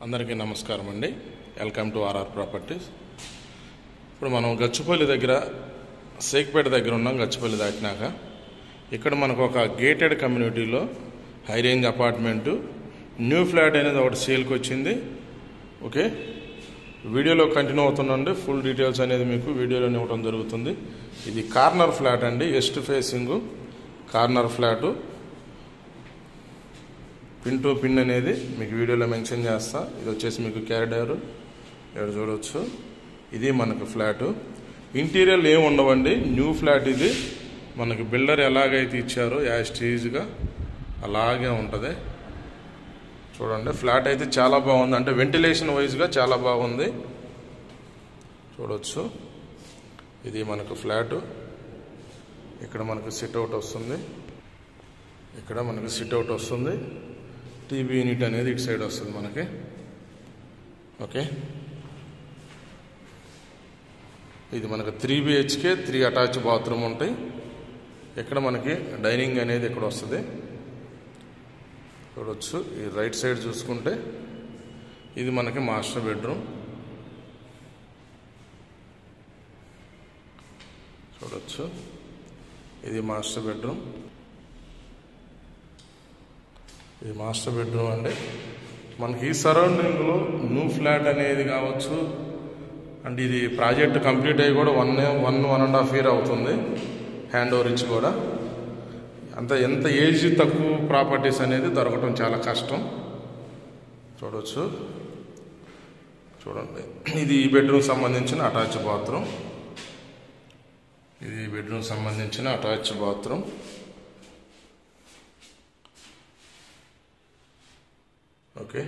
అందరికీ నమస్కారం అండి వెల్కమ్ టు ఆర్ఆర్ ప్రాపర్టీస్ ఇప్పుడు మనం గచ్చిపల్లి దగ్గర సేక్పేట దగ్గర ఉన్నాం గచ్చిపల్లి దాటినాక ఇక్కడ మనకు ఒక గేటెడ్ కమ్యూనిటీలో high range apartment new flat అనేది ఒకటి సేల్కి వచ్చింది ఓకే వీడియోలో కంటిన్యూ అవుతుందండి ఫుల్ డీటెయిల్స్ అనేది మీకు వీడియోలోనే ఇవ్వడం జరుగుతుంది ఇది కార్నర్ ఫ్లాట్ అండి west facing corner flat pin to pin అనేది మీకు వీడియోలో మెన్షన్ చేస్తా ఇది వచ్చేసి మీకు క్యారిడార్ ఇక్కడ చూడవచ్చు ఇది మనకు ఫ్లాటు ఇంటీరియర్ ఏమి ఉండవండి న్యూ ఫ్లాట్ ఇది మనకి బిల్డర్ ఎలాగైతే ఇచ్చారో యాస్టీజ్గా అలాగే ఉంటుంది చూడండి ఫ్లాట్ అయితే చాలా బాగుంది అంటే వెంటిలేషన్ వైజ్గా చాలా బాగుంది చూడవచ్చు ఇది మనకు ఫ్లాటు ఇక్కడ మనకు సిట్అవుట్ వస్తుంది ఇక్కడ మనకు సిట్అవుట్ వస్తుంది టీవీ యూనిట్ అనేది ఇటు సైడ్ వస్తుంది మనకి ఓకే ఇది మనకు three BHK three attach bathroom ఉంటాయి ఇక్కడ మనకి డైనింగ్ అనేది ఇక్కడ వస్తుంది చూడవచ్చు ఈ రైట్ సైడ్ చూసుకుంటే ఇది మనకి మాస్టర్ బెడ్రూమ్ చూడవచ్చు ఇది మాస్టర్ బెడ్రూమ్ ఇది మాస్టర్ బెడ్రూమ్ అండి మనకి ఈ సరౌండింగ్లో న్యూ ఫ్లాట్ అనేది కావచ్చు అండ్ ఇది ప్రాజెక్ట్ కంప్లీట్ అయ్యి కూడా one one one and half year అవుతుంది హ్యాండ్ ఓవర్ ఇచ్చి కూడా అంత ఎంత ఏజ్ తక్కువ ప్రాపర్టీస్ అనేది దొరకటం చాలా కష్టం చూడవచ్చు చూడండి ఇది ఈ బెడ్రూమ్ సంబంధించిన అటాచ్ బాత్రూమ్ ఇది బెడ్రూమ్ సంబంధించిన అటాచ్ బాత్రూమ్ ఓకే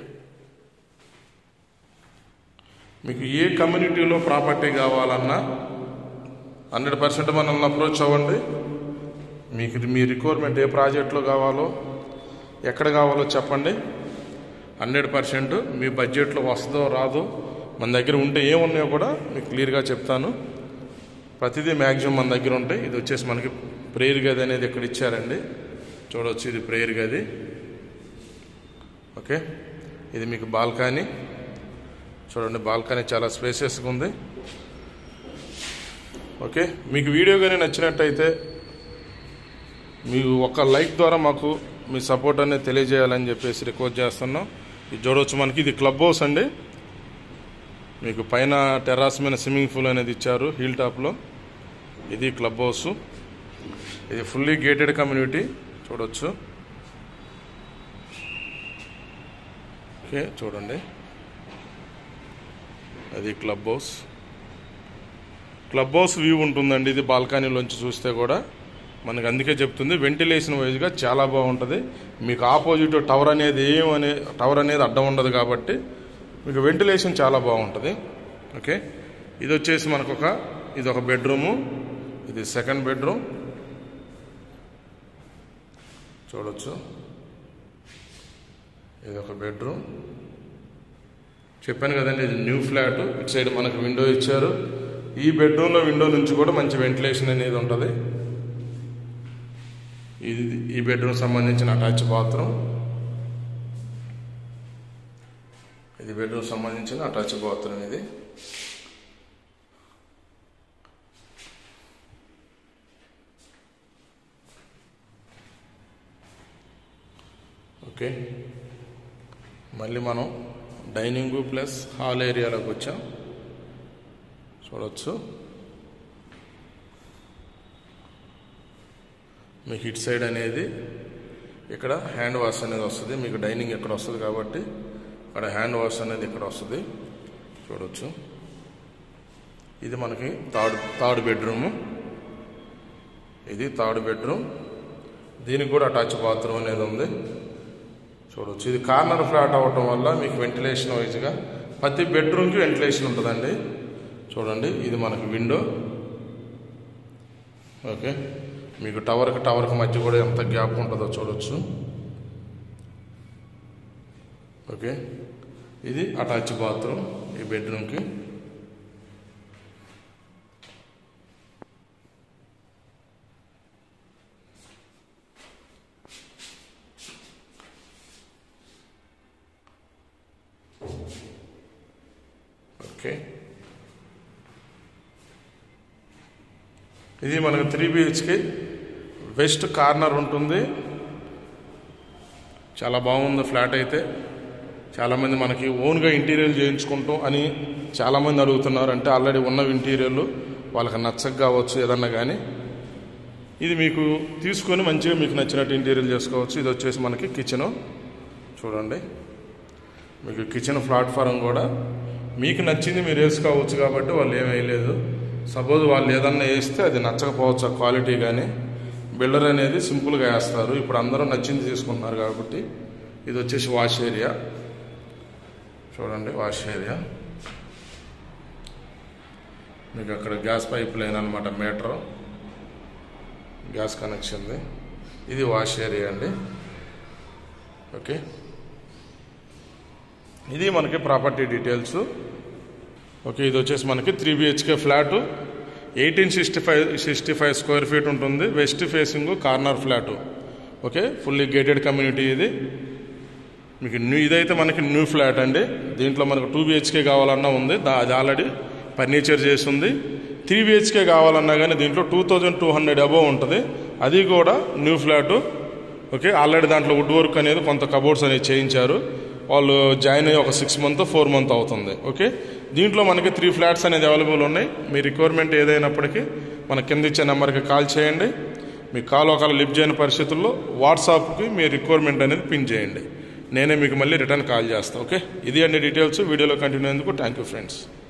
మీకు ఏ కమ్యూనిటీలో ప్రాపర్టీ కావాలన్నా హండ్రెడ్ పర్సెంట్ మనల్ని అప్రోచ్ అవ్వండి మీకు మీ రిక్వైర్మెంట్ ఏ ప్రాజెక్ట్లో కావాలో ఎక్కడ కావాలో చెప్పండి హండ్రెడ్ పర్సెంట్ మీ బడ్జెట్లో వస్తుందో రాదో మన దగ్గర ఉంటే ఏమున్నాయో కూడా మీకు క్లియర్గా చెప్తాను ప్రతిదీ మ్యాక్సిమం మన దగ్గర ఉంటాయి ఇది వచ్చేసి మనకి ప్రేయర్ గది అనేది ఇక్కడ ఇచ్చారండి చూడవచ్చు ఇది ప్రేయర్ గది ఓకే ఇది మీకు బాల్కనీ చూడండి బాల్కనీ చాలా స్పేసియస్గా ఉంది ఓకే మీకు వీడియో కానీ నచ్చినట్టయితే మీకు ఒక లైక్ ద్వారా మాకు మీ సపోర్ట్ అనేది తెలియజేయాలని చెప్పేసి రిక్వెస్ట్ చేస్తున్నాం ఇది చూడవచ్చు మనకి ఇది క్లబ్ హౌస్ అండి మీకు పైన టెర్రాస్ మీద స్విమ్మింగ్ పూల్ అనేది ఇచ్చారు హీల్ టాప్లో ఇది క్లబ్ హౌస్ ఇది ఫుల్లీ గేటెడ్ కమ్యూనిటీ చూడవచ్చు ఓకే చూడండి అది club house club house view ఉంటుందండి ఇది బాల్కనీలోంచి చూస్తే కూడా మనకి అందుకే చెప్తుంది వెంటిలేషన్ వైజ్గా చాలా బాగుంటుంది మీకు ఆపోజిట్ టవర్ అనేది ఏమనే టవర్ అనేది అడ్డం ఉండదు కాబట్టి మీకు వెంటిలేషన్ చాలా బాగుంటుంది ఓకే ఇది వచ్చేసి మనకు ఒక ఇది ఒక బెడ్రూము ఇది సెకండ్ బెడ్రూమ్ చూడొచ్చు ఇది ఒక బెడ్రూమ్ చెప్పాను కదండి ఇది న్యూ ఫ్లాట్ ఇటు సైడ్ మనకు విండో ఇచ్చారు ఈ బెడ్రూమ్లో విండో నుంచి కూడా మంచి వెంటిలేషన్ అనేది ఉంటుంది ఇది ఈ బెడ్రూమ్ సంబంధించిన అటాచ్ బాత్రూమ్ ఇది బెడ్రూమ్ సంబంధించిన అటాచ్ బాత్రూమ్ ఇది ఓకే మళ్ళీ మనం డైనింగ్ ప్లస్ హాల్ ఏరియాలోకి వచ్చాం చూడవచ్చు మీకు ఇటు సైడ్ అనేది ఇక్కడ హ్యాండ్ వాష్ అనేది వస్తుంది మీకు డైనింగ్ ఇక్కడ వస్తుంది కాబట్టి ఇక్కడ హ్యాండ్ వాష్ అనేది ఇక్కడ వస్తుంది చూడవచ్చు ఇది మనకి థర్డ్ థర్డ్ బెడ్రూము ఇది థర్డ్ బెడ్రూమ్ దీనికి కూడా అటాచ్ బాత్రూమ్ అనేది ఉంది చూడవచ్చు ఇది కార్నర్ ఫ్లాట్ అవ్వటం వల్ల మీకు వెంటిలేషన్ వైజ్గా ప్రతి బెడ్రూమ్కి వెంటిలేషన్ ఉంటుందండి చూడండి ఇది మనకి విండో ఓకే మీకు టవర్కి టవర్కి మధ్య కూడా ఎంత గ్యాప్ ఉంటుందో చూడవచ్చు ఓకే ఇది అటాచ్ బాత్రూమ్ ఈ బెడ్రూమ్కి ఓకే ఇది మనకు త్రీ బిహెచ్కే వెస్ట్ కార్నర్ ఉంటుంది చాలా బాగుంది ఫ్లాట్ అయితే చాలామంది మనకి ఓన్గా ఇంటీరియర్ చేయించుకుంటాం అని చాలామంది అడుగుతున్నారు అంటే ఆల్రెడీ ఉన్న ఇంటీరియర్లు వాళ్ళకి నచ్చక కావచ్చు ఏదన్నా కానీ ఇది మీకు తీసుకొని మంచిగా మీకు నచ్చినట్టు ఇంటీరియర్ చేసుకోవచ్చు ఇది వచ్చేసి మనకి కిచెను చూడండి మీకు కిచెన్ ప్లాట్ఫారం కూడా మీకు నచ్చింది మీరు వేసుకోవచ్చు కాబట్టి వాళ్ళు ఏమీ వేయలేదు సపోజ్ వాళ్ళు ఏదన్నా వేస్తే అది నచ్చకపోవచ్చు ఆ క్వాలిటీ కానీ బిల్డర్ అనేది సింపుల్గా వేస్తారు ఇప్పుడు అందరూ నచ్చింది తీసుకుంటున్నారు కాబట్టి ఇది వచ్చేసి వాష్ ఏరియా చూడండి వాష్ ఏరియా మీకు అక్కడ గ్యాస్ పైప్ లైన్ అనమాట మీటర్ గ్యాస్ కనెక్షన్ది ఇది వాష్ ఏరియా అండి ఓకే ఇది మనకి ప్రాపర్టీ డీటెయిల్స్ ఓకే ఇది వచ్చేసి మనకి three BHK flat eighteen sixty five sixty five square feet ఉంటుంది west facing corner flat okay fully gated community ఇది మీకు న్యూ ఇదైతే మనకి న్యూ ఫ్లాట్ అండి దీంట్లో మనకు టూ బిహెచ్కే కావాలన్నా ఉంది దా- అది ఆల్రెడీ ఫర్నిచర్ చేసి ఉంది త్రీ బిహెచ్కే కావాలన్నా కానీ దీంట్లో two thousand two hundred above ఉంటుంది అది కూడా న్యూ ఫ్లాటు ఓకే ఆల్రెడీ దాంట్లో వుడ్ వర్క్ అనేది కొంత కబోర్డ్స్ అనేది చేయించారు వాళ్ళు జాయిన్ అయ్యి ఒక సిక్స్ మంత్ ఫోర్ మంత్ అవుతుంది ఓకే దీంట్లో మనకి త్రీ ఫ్లాట్స్ అనేది అవైలబుల్ ఉన్నాయి మీ రిక్వైర్మెంట్ ఏదైనప్పటికీ మన కింద ఇచ్చే నెంబర్కి కాల్ చేయండి మీ కాల్ ఒకవేళ లిఫ్ట్ చేయని పరిస్థితుల్లో వాట్సాప్కి మీ రిక్వైర్మెంట్ అనేది పిన్ చేయండి నేనే మీకు మళ్ళీ రిటర్న్ కాల్ చేస్తాను ఓకే ఇది అన్ని డీటెయిల్స్ వీడియోలో కంటిన్యూ అయ్యేందుకు థ్యాంక్ యూ ఫ్రెండ్స్